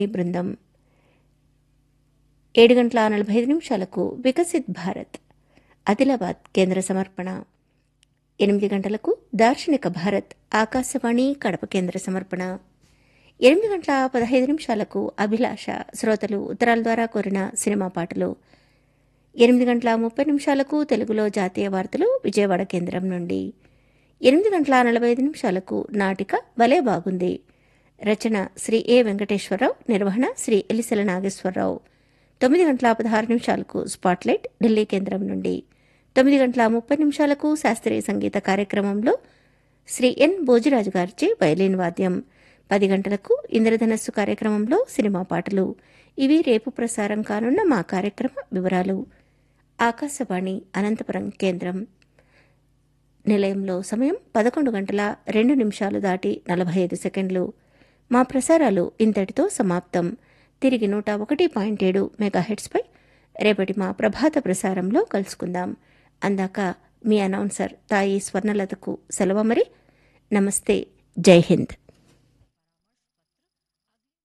ఈ బృందం ఏడు గంటల నలభై ఐదు నిమిషాలకు వికసిత్ భారత్ ఆదిలాబాద్ కేంద్ర సమర్పణ ఎనిమిది గంటలకు దార్శనిక భారత్ ఆకాశవాణి కడప కేంద్ర సమర్పణ ఎనిమిది గంటల పదహైదు నిమిషాలకు అభిలాష శ్రోతలు ఉత్తరాల ద్వారా కోరిన సినిమా పాటలు ఎనిమిది గంటల ముప్పై నిమిషాలకు తెలుగులో జాతీయ వార్తలు విజయవాడ కేంద్రం నుండి ఎనిమిది గంటల నలభై ఐదు నిమిషాలకు నాటిక భలే బాగుంది రచన శ్రీ ఏ వెంకటేశ్వరరావు నిర్వహణ శ్రీ ఎలిసెల నాగేశ్వరరావు తొమ్మిది గంటల పదహారు నిమిషాలకు స్పాట్లైట్ ఢిల్లీ కేంద్రం నుండి తొమ్మిది గంటల ముప్పై నిమిషాలకు శాస్త్రీయ సంగీత కార్యక్రమంలో శ్రీ ఎన్ భోజిరాజు గారిచే వయలిన్ వాద్యం పది గంటలకు ఇంద్రధనస్సు కార్యక్రమంలో సినిమా పాటలు ఇవి రేపు ప్రసారం కానున్న మా కార్యక్రమ వివరాలు ఆకాశవాణి అనంతపురం కేంద్రం నిలయంలో సమయం పదకొండు గంటల రెండు నిమిషాలు దాటి నలభై ఐదు సెకండ్లు మా ప్రసారాలు ఇంతటితో సమాప్తం తిరిగి నూట ఒకటి పాయింట్ ఏడు మెగాహెట్స్పై రేపటి మా ప్రభాత ప్రసారంలో కలుసుకుందాం అందాక మీ అనౌన్సర్ తాయి స్వర్ణలతకు సెలవు మరి నమస్తే జై హింద్